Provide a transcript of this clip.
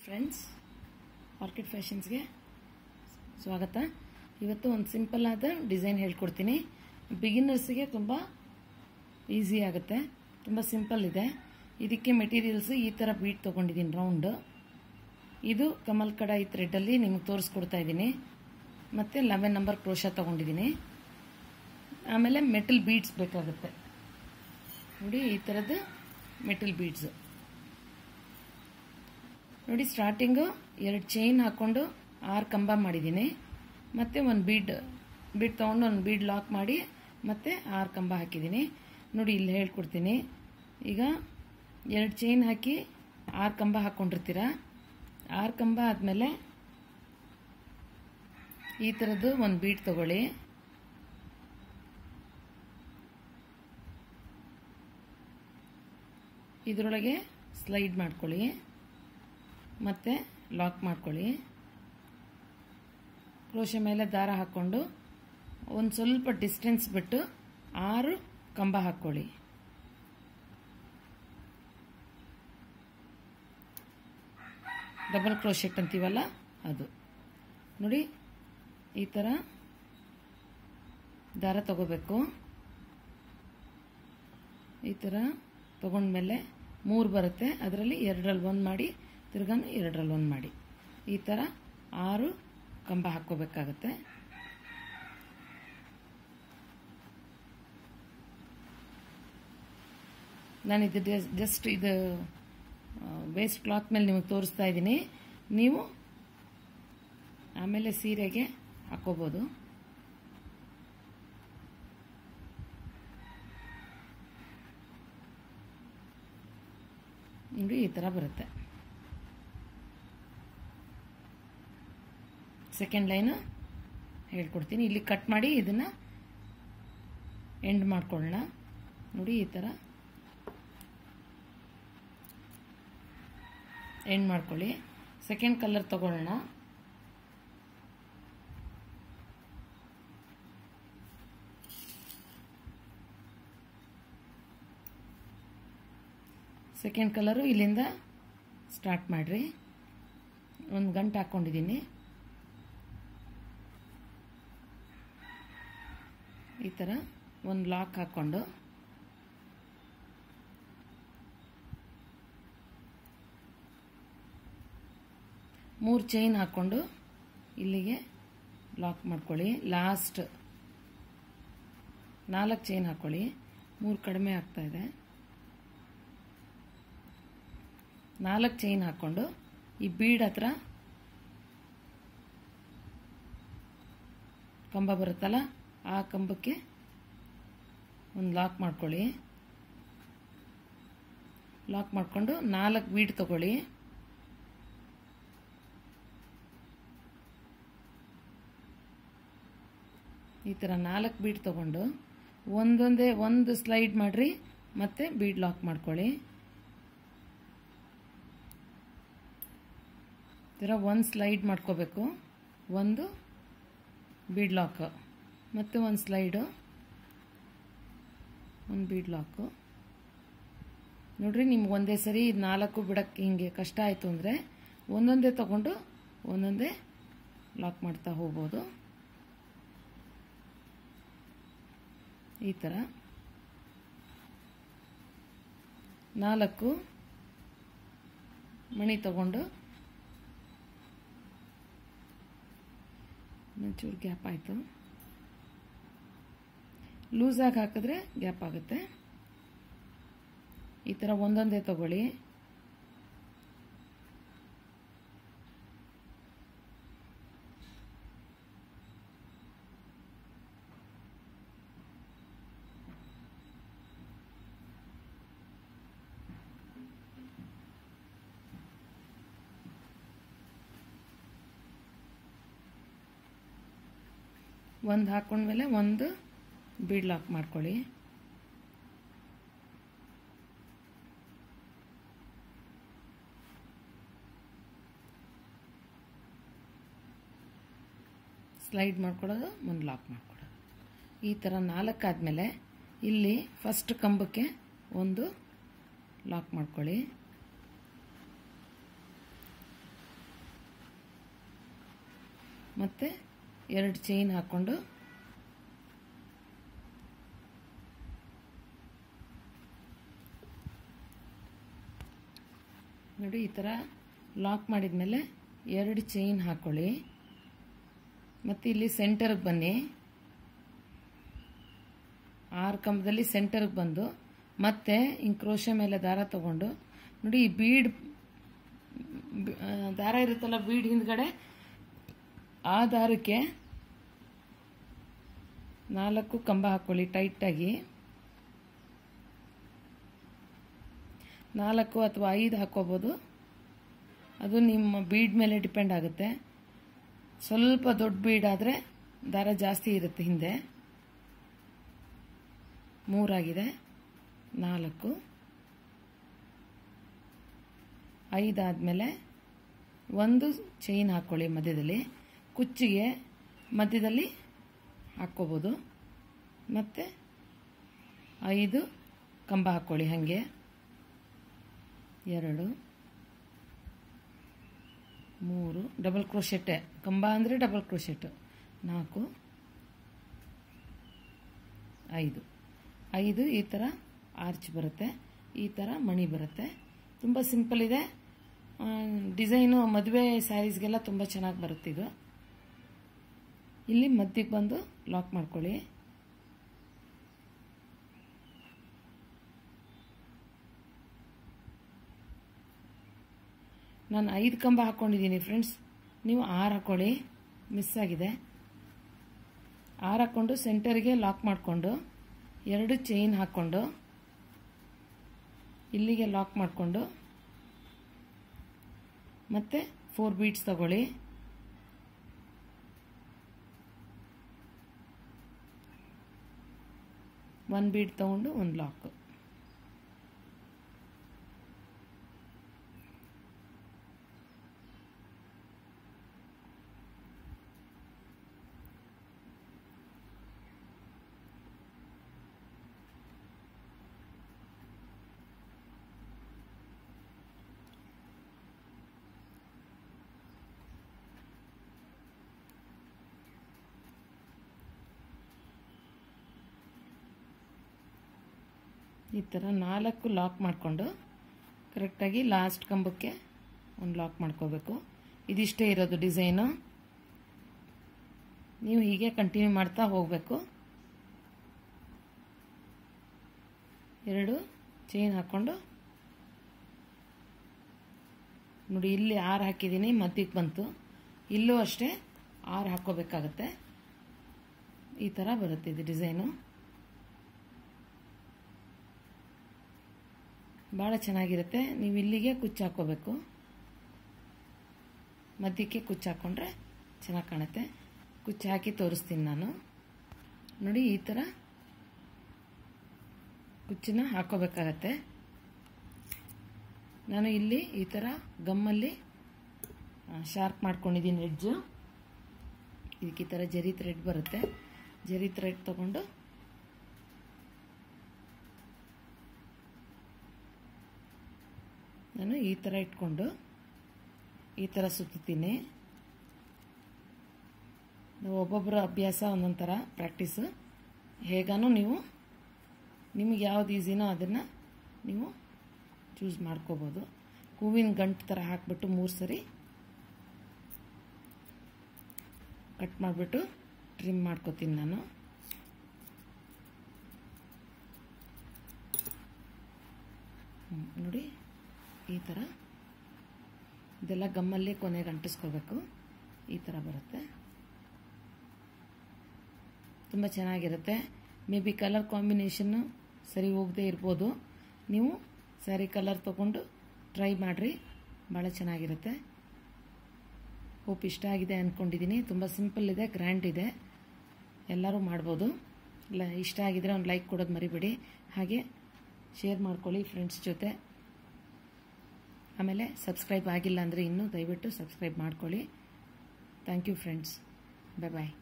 friends orchid ಫ್ಯಾಷನ್ಸ್ಗೆ ಸ್ವಾಗತ ಇವತ್ತು ಒಂದು ಸಿಂಪಲ್ ಆದ ಡಿಸೈನ್ ಹೇಳ್ಕೊಡ್ತೀನಿ ಬಿಗಿನರ್ಸ್ಗೆ ತುಂಬ ಈಸಿ ಆಗುತ್ತೆ ತುಂಬ ಸಿಂಪಲ್ ಇದೆ ಇದಕ್ಕೆ ಮೆಟೀರಿಯಲ್ಸ್ ಈ ಥರ ಬೀಟ್ ತೊಗೊಂಡಿದ್ದೀನಿ ರೌಂಡ್ ಇದು ಕಮಲ್ ಕಡಾಯಿ ಥ್ರೆಡ್ಡಲ್ಲಿ ನಿಮಗೆ ತೋರಿಸ್ಕೊಡ್ತಾ ಇದ್ದೀನಿ ಮತ್ತು ಲೆವೆನ್ ನಂಬರ್ ಕ್ರೋಶ ತೊಗೊಂಡಿದ್ದೀನಿ ಆಮೇಲೆ ಮೆಟಲ್ ಬೀಡ್ಸ್ ಬೇಕಾಗುತ್ತೆ ನೋಡಿ ಈ ಥರದ್ದು ಮೆಟಲ್ ಬೀಡ್ಸು ನೋಡಿ ಸ್ಟಾರ್ಟಿಂಗು ಎರಡು ಚೈನ್ ಹಾಕ್ಕೊಂಡು ಆರು ಕಂಬ ಮಾಡಿದ್ದೀನಿ ಮತ್ತು ಒಂದು ಬೀಡ್ ಬೀಡ್ ತೊಗೊಂಡು ಒಂದು ಬೀಡ್ ಲಾಕ್ ಮಾಡಿ ಮತ್ತು ಆರು ಕಂಬ ಹಾಕಿದ್ದೀನಿ ನೋಡಿ ಇಲ್ಲಿ ಹೇಳ್ಕೊಡ್ತೀನಿ ಈಗ ಎರಡು ಚೈನ್ ಹಾಕಿ ಆರು ಕಂಬ ಹಾಕ್ಕೊಂಡಿರ್ತೀರ ಆರು ಕಂಬ ಆದಮೇಲೆ ಈ ಥರದ್ದು ಒಂದು ಬೀಡ್ ತಗೊಳ್ಳಿ ಇದರೊಳಗೆ ಸ್ಲೈಡ್ ಮಾಡ್ಕೊಳ್ಳಿ ಮತ್ತು ಲಾಕ್ ಮಾಡ್ಕೊಳ್ಳಿ ಕ್ರೋಶ ಮೇಲೆ ದಾರ ಹಾಕ್ಕೊಂಡು ಒಂದು ಸ್ವಲ್ಪ ಡಿಸ್ಟೆನ್ಸ್ ಬಿಟ್ಟು ಆರು ಕಂಬ ಹಾಕ್ಕೊಳ್ಳಿ ಡಬಲ್ ಕ್ರೋಶೆಟ್ ಅಂತೀವಲ್ಲ ಅದು ನೋಡಿ ಈ ಥರ ದಾರ ತಗೋಬೇಕು ಈ ಥರ ತಗೊಂಡ್ಮೇಲೆ ಮೂರು ಬರುತ್ತೆ ಅದರಲ್ಲಿ ಎರಡರಲ್ಲಿ ಒಂದು ಮಾಡಿ ತಿರ್ಗಾನು ಎರಡರಲ್ಲಿ ಒಂದು ಮಾಡಿ ಈ ಥರ ಆರು ಕಂಬ ಹಾಕ್ಕೋಬೇಕಾಗತ್ತೆ ನಾನು ಇದು ಜಸ್ಟ್ ಇದು ವೇಸ್ಟ್ ಕ್ಲಾತ್ ಮೇಲೆ ನಿಮಗೆ ತೋರಿಸ್ತಾ ಇದ್ದೀನಿ ನೀವು ಆಮೇಲೆ ಸೀರೆಗೆ ಹಾಕೋಬೋದು ನೋಡಿ ಈ ಥರ ಬರುತ್ತೆ ಸೆಕೆಂಡ್ ಲೈನು ಹೇಳ್ಕೊಡ್ತೀನಿ ಇಲ್ಲಿ ಕಟ್ ಮಾಡಿ ಇದನ್ನು ಎಂಡ್ ಮಾಡ್ಕೊಳ್ಳೋಣ ನೋಡಿ ಈ ಥರ ಎಂಡ್ ಮಾಡ್ಕೊಳ್ಳಿ ಸೆಕೆಂಡ್ ಕಲರ್ ತಗೊಳ್ಳೋಣ ಸೆಕೆಂಡ್ ಕಲರು ಇಲ್ಲಿಂದ ಸ್ಟಾರ್ಟ್ ಮಾಡಿರಿ ಒಂದು ಗಂಟೆ ಹಾಕ್ಕೊಂಡಿದ್ದೀನಿ ಈ ಥರ ಒಂದು ಲಾಕ್ ಹಾಕ್ಕೊಂಡು ಮೂರು ಚೈನ್ ಹಾಕ್ಕೊಂಡು ಇಲ್ಲಿಗೆ ಲಾಕ್ ಮಾಡ್ಕೊಳ್ಳಿ ಲಾಸ್ಟ್ ನಾಲ್ಕು ಚೈನ್ ಹಾಕ್ಕೊಳ್ಳಿ ಮೂರು ಕಡಿಮೆ ಆಗ್ತಾ ಇದೆ ನಾಲ್ಕು ಚೈನ್ ಹಾಕ್ಕೊಂಡು ಈ ಬೀಡ್ ಹತ್ರ ಕಂಬ ಬರುತ್ತಲ್ಲ ಆ ಕಂಬಕ್ಕೆ ಒಂದು ಲಾಕ್ ಮಾಡ್ಕೊಳ್ಳಿ ಲಾಕ್ ಮಾಡಿಕೊಂಡು ನಾಲ್ಕು ಬೀಡ್ ತಗೊಳ್ಳಿ ಈ ಥರ ನಾಲ್ಕು ಬೀಡ್ ತಗೊಂಡು ಒಂದೊಂದೇ ಒಂದು ಸ್ಲೈಡ್ ಮಾಡಿರಿ ಮತ್ತೆ ಬೀಡ್ ಲಾಕ್ ಮಾಡ್ಕೊಳ್ಳಿ ಥರ ಒಂದು ಸ್ಲೈಡ್ ಮಾಡ್ಕೋಬೇಕು ಒಂದು ಬೀಡ್ ಲಾಕ್ ಮತ್ತು ಒಂದು ಸ್ಲೈಡು ಒಂದು ಬೀಡ್ ಲಾಕು ನೋಡ್ರಿ ನಿಮ್ಗೆ ಒಂದೇ ಸರಿ ನಾಲ್ಕು ಬಿಡಕ್ಕೆ ಹಿಂಗೆ ಕಷ್ಟ ಆಯಿತು ಅಂದರೆ ಒಂದೊಂದೇ ತಗೊಂಡು ಒಂದೊಂದೇ ಲಾಕ್ ಮಾಡ್ತಾ ಹೋಗ್ಬೋದು ಈ ಥರ ನಾಲ್ಕು ಮಣಿ ತಗೊಂಡು ಒಂಚೂರು ಗ್ಯಾಪ್ ಆಯಿತು ಲೂಸಾಗಿ ಹಾಕಿದ್ರೆ ಗ್ಯಾಪ್ ಆಗುತ್ತೆ ಈ ಥರ ಒಂದೊಂದೇ ತಗೊಳ್ಳಿ ಒಂದು ಹಾಕೊಂಡ್ಮೇಲೆ ಒಂದು ಬೀಡ್ ಲಾಕ್ ಮಾಡ್ಕೊಳ್ಳಿ ಸ್ಲೈಡ್ ಮಾಡ್ಕೊಳ್ಳೋದು ಒಂದು ಲಾಕ್ ಮಾಡ್ಕೊಳ್ಳೋದು ಈ ಥರ ನಾಲ್ಕು ಆದಮೇಲೆ ಇಲ್ಲಿ ಫಸ್ಟ್ ಕಂಬಕ್ಕೆ ಒಂದು ಲಾಕ್ ಮಾಡ್ಕೊಳ್ಳಿ ಮತ್ತು ಎರಡು ಚೈನ್ ಹಾಕ್ಕೊಂಡು ನೋಡಿ ಈ ಥರ ಲಾಕ್ ಮಾಡಿದ್ಮೇಲೆ ಎರಡು ಚೈನ್ ಹಾಕ್ಕೊಳ್ಳಿ ಮತ್ತು ಇಲ್ಲಿ ಸೆಂಟರ್ಗೆ ಬನ್ನಿ ಆರು ಕಂಬದಲ್ಲಿ ಸೆಂಟರ್ಗೆ ಬಂದು ಮತ್ತೆ ಹಿಂಗೆ ಕ್ರೋಶ ಮೇಲೆ ದಾರ ತಗೊಂಡು ನೋಡಿ ಈ ಬೀಡ್ ಆ, ದಾರ ಇರುತ್ತಲ್ಲ ಬೀಡ್ ಹಿಂದ್ಗಡೆ ಆ ದಾರಕ್ಕೆ ನಾಲ್ಕು ಕಂಬ ಹಾಕ್ಕೊಳ್ಳಿ ಟೈಟಾಗಿ ನಾಲ್ಕು ಅಥವಾ ಐದು ಹಾಕ್ಕೋಬೋದು ಅದು ನಿಮ್ಮ ಬೀಡ್ ಮೇಲೆ ಡಿಪೆಂಡ್ ಆಗುತ್ತೆ ಸ್ವಲ್ಪ ದೊಡ್ಡ ಬೀಡ್ ಆದರೆ ದಾರ ಜಾಸ್ತಿ ಇರುತ್ತೆ ಹಿಂದೆ ಮೂರಾಗಿದೆ ನಾಲ್ಕು ಐದಾದಮೇಲೆ ಒಂದು ಚೈನ್ ಹಾಕ್ಕೊಳ್ಳಿ ಮಧ್ಯದಲ್ಲಿ ಕುಚ್ಚಿಗೆ ಮಧ್ಯದಲ್ಲಿ ಹಾಕ್ಕೋಬೋದು ಮತ್ತು ಐದು ಕಂಬ ಹಾಕ್ಕೊಳ್ಳಿ ಹಾಗೆ ಎರಡು ಮೂರು ಡಬಲ್ ಕ್ರೋಶೆಟ್ಟೆ ಕಂಬ ಅಂದರೆ ಡಬಲ್ ಕ್ರೋಶೆಟ್ ನಾಲ್ಕು ಐದು ಐದು ಈ ಥರ ಆರ್ಚ್ ಬರುತ್ತೆ ಈ ಥರ ಮಣಿ ಬರುತ್ತೆ ತುಂಬ ಸಿಂಪಲ್ ಇದೆ ಆ, ಡಿಸೈನು ಮದುವೆ ಸ್ಯಾರೀಸ್ಗೆಲ್ಲ ತುಂಬ ಚೆನ್ನಾಗಿ ಬರುತ್ತೆ ಇದು ಇಲ್ಲಿ ಮಧ್ಯಕ್ಕೆ ಬಂದು ಲಾಕ್ ಮಾಡ್ಕೊಳ್ಳಿ ನಾನು ಐದು ಕಂಬ ಹಾಕ್ಕೊಂಡಿದ್ದೀನಿ ಫ್ರೆಂಡ್ಸ್ ನೀವು ಆರು ಹಾಕ್ಕೊಳ್ಳಿ ಮಿಸ್ ಆಗಿದೆ ಆರು ಹಾಕ್ಕೊಂಡು ಸೆಂಟರ್ಗೆ ಲಾಕ್ ಮಾಡಿಕೊಂಡು ಎರಡು ಚೈನ್ ಹಾಕ್ಕೊಂಡು ಇಲ್ಲಿಗೆ ಲಾಕ್ ಮಾಡಿಕೊಂಡು ಮತ್ತೆ ಫೋರ್ ಬೀಟ್ಸ್ ತಗೊಳ್ಳಿ ಒನ್ ಬೀಟ್ ತಗೊಂಡು ಒಂದು ಲಾಕ್ ಈ ಥರ ನಾಲ್ಕು ಲಾಕ್ ಮಾಡಿಕೊಂಡು ಕರೆಕ್ಟಾಗಿ ಲಾಸ್ಟ್ ಕಂಬಕ್ಕೆ ಒಂದು ಲಾಕ್ ಮಾಡ್ಕೋಬೇಕು ಇದಿಷ್ಟೇ ಇರೋದು ಡಿಸೈನು ನೀವು ಹೀಗೆ ಕಂಟಿನ್ಯೂ ಮಾಡ್ತಾ ಹೋಗಬೇಕು ಎರಡು ಚೈನ್ ಹಾಕ್ಕೊಂಡು ನೋಡಿ ಇಲ್ಲಿ ಆರು ಹಾಕಿದ್ದೀನಿ ಮಧ್ಯಕ್ಕೆ ಬಂತು ಇಲ್ಲೂ ಅಷ್ಟೇ ಆರು ಹಾಕ್ಕೋಬೇಕಾಗತ್ತೆ ಈ ಥರ ಬರುತ್ತೆ ಇದು ಡಿಸೈನು ಭಾಳ ಚೆನ್ನಾಗಿರುತ್ತೆ ನೀವು ಇಲ್ಲಿಗೆ ಕುಚ್ಚು ಹಾಕ್ಕೋಬೇಕು ಮಧ್ಯಕ್ಕೆ ಕುಚ್ಚು ಹಾಕ್ಕೊಂಡ್ರೆ ಚೆನ್ನಾಗಿ ಕಾಣುತ್ತೆ ಕುಚ್ಚು ಹಾಕಿ ತೋರಿಸ್ತೀನಿ ನಾನು ನೋಡಿ ಈ ಥರ ಕುಚ್ಚನ್ನ ಹಾಕ್ಕೋಬೇಕಾಗತ್ತೆ ನಾನು ಇಲ್ಲಿ ಈ ಥರ ಗಮ್ಮಲ್ಲಿ ಶಾರ್ಪ್ ಮಾಡ್ಕೊಂಡಿದ್ದೀನಿ ಎಡ್ಜು ಇದಕ್ಕೆ ಈ ಥರ ಜರಿ ಥ್ರೆಡ್ ಬರುತ್ತೆ ಜರಿ ಥ್ರೆಡ್ ತಗೊಂಡು ನಾನು ಈ ಥರ ಇಟ್ಕೊಂಡು ಈ ಥರ ಸುತ್ತೀನಿ ಒಬ್ಬೊಬ್ಬರ ಅಭ್ಯಾಸ ಒಂದೊಂದು ಥರ ಪ್ರಾಕ್ಟೀಸು ಹೇಗಾನು ನೀವು ನಿಮಗೆ ಯಾವ್ದು ಈಸಿನೋ ಅದನ್ನು ನೀವು ಚೂಸ್ ಮಾಡ್ಕೋಬೋದು ಹೂವಿನ ಗಂಟು ಥರ ಹಾಕ್ಬಿಟ್ಟು ಮೂರು ಸರಿ ಕಟ್ ಮಾಡಿಬಿಟ್ಟು ಟ್ರಿಮ್ ಮಾಡ್ಕೋತೀನಿ ನಾನು ಹ್ಮ್, ನೋಡಿ ಈ ಥರ ಇದೆಲ್ಲ ಗಮ್ಮಲ್ಲಿ ಕೊನೆಗೆ ಅಂಟಿಸ್ಕೋಬೇಕು ಈ ಥರ ಬರುತ್ತೆ ತುಂಬ ಚೆನ್ನಾಗಿರುತ್ತೆ ಮೇ ಬಿ ಕಲರ್ ಕಾಂಬಿನೇಷನ್ನು ಸರಿ ಹೋಗದೆ ಇರ್ಬೋದು ನೀವು ಸ್ಯಾರಿ ಕಲರ್ ತೊಗೊಂಡು ಟ್ರೈ ಮಾಡಿರಿ ಭಾಳ ಚೆನ್ನಾಗಿರುತ್ತೆ ಹೋಪ್ ಇಷ್ಟ ಆಗಿದೆ ಅಂದ್ಕೊಂಡಿದ್ದೀನಿ ತುಂಬ ಸಿಂಪಲ್ ಇದೆ ಗ್ರ್ಯಾಂಡ್ ಇದೆ ಎಲ್ಲರೂ ಮಾಡ್ಬೋದು ಇಲ್ಲ ಇಷ್ಟ ಆಗಿದ್ರೆ ಒಂದು ಲೈಕ್ ಕೊಡೋದು ಮರಿಬೇಡಿ ಹಾಗೆ ಶೇರ್ ಮಾಡ್ಕೊಳ್ಳಿ ಫ್ರೆಂಡ್ಸ್ ಜೊತೆ ಆಮೇಲೆ ಸಬ್ಸ್ಕ್ರೈಬ್ ಆಗಿಲ್ಲ ಅಂದರೆ ಇನ್ನೂ ದಯವಿಟ್ಟು ಸಬ್ಸ್ಕ್ರೈಬ್ ಮಾಡ್ಕೊಳ್ಳಿ thank you friends bye bye